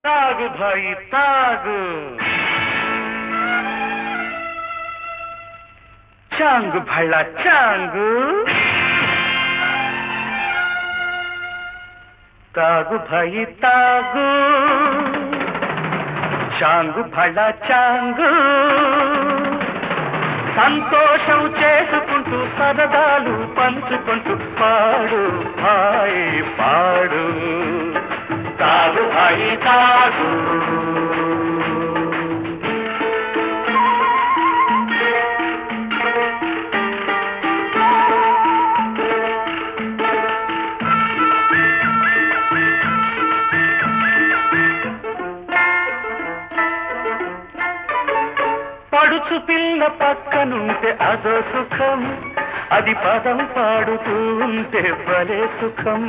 తాగు భాయి తాగు చాంగు భళ్ళ చాంగు తాగు భాయి తాగు చాంగు భళ్ళ చాంగు సంతోషం చేసుకుంటూ సరదాలు పంచుకుంటూ పాడు హాయ్ పాడు తాగు హాయి తాగు పడుచు పిల్ల పక్కనుంటే అదో సుఖం అది పదం పాడుతూ ఉంటే భలే సుఖం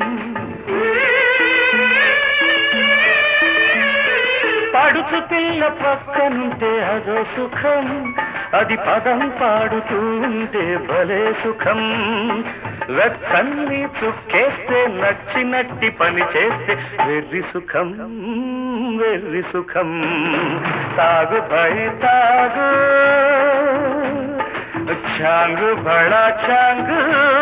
పడుచు పిల్ల పక్కనుంటే అదో సుఖం అది పదం పాడుతూ ఉంటే భలే సుఖం వెచ్చన్ని చుక్కేస్తే నచ్చినట్టి పని చేస్తే వెర్రి సుఖం వెర్రి సుఖం తాగు భయ తాగు చాంగు బడా చాంగు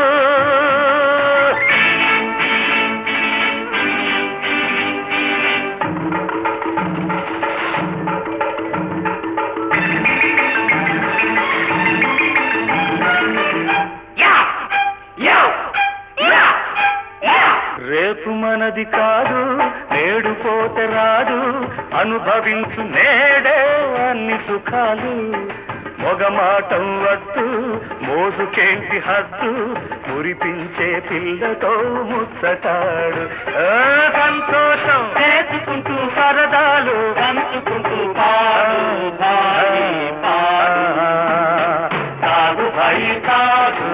రేపు మనది కాదు నేడు పోతే రాదు అనుభవించు నేడే అన్ని సుఖాలు మొగమాటం వద్దు మోసుకేంటి హద్దు మురిపించే పిల్లతో ముచ్చటాడు ఆ, సంతోషం చేసుకుంటూ సరదాలు పంచుకుంటూ పాడు భాయి పాడు తాగు భాయి తాగు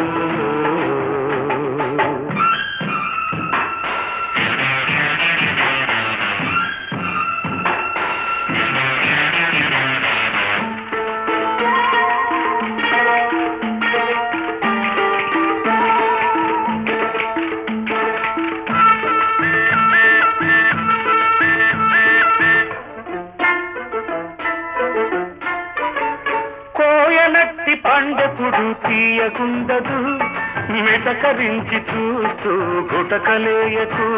కోయనట్టి పండపుడు తీయకుండదు మెటకరించి చూస్తూ గుటకలేయకు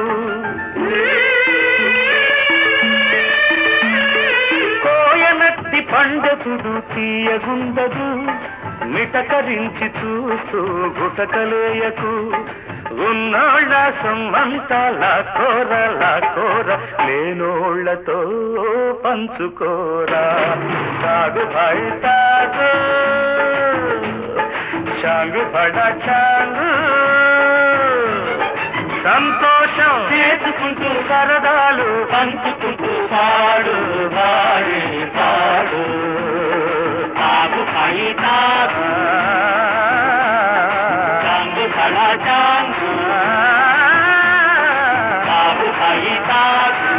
కోయనట్టి పండపుడు తీయగుండదు మిటకరించి చూస్తూ గుటకలేయకు ఉన్నోళ్ళ సొమ్మంతాల కోరల కోర లేనోళ్లతో పంచుకోరా తాగు భాయ్ తాగు చాంగు బడా చాంగు సంతోషం చేసుకుంటూ సరదాలు పంచుకుంటూ పాడు భాయి పాడు తాగు భాయి తాగు చాంగు బడా చాంగు తాగు భాయి తాగు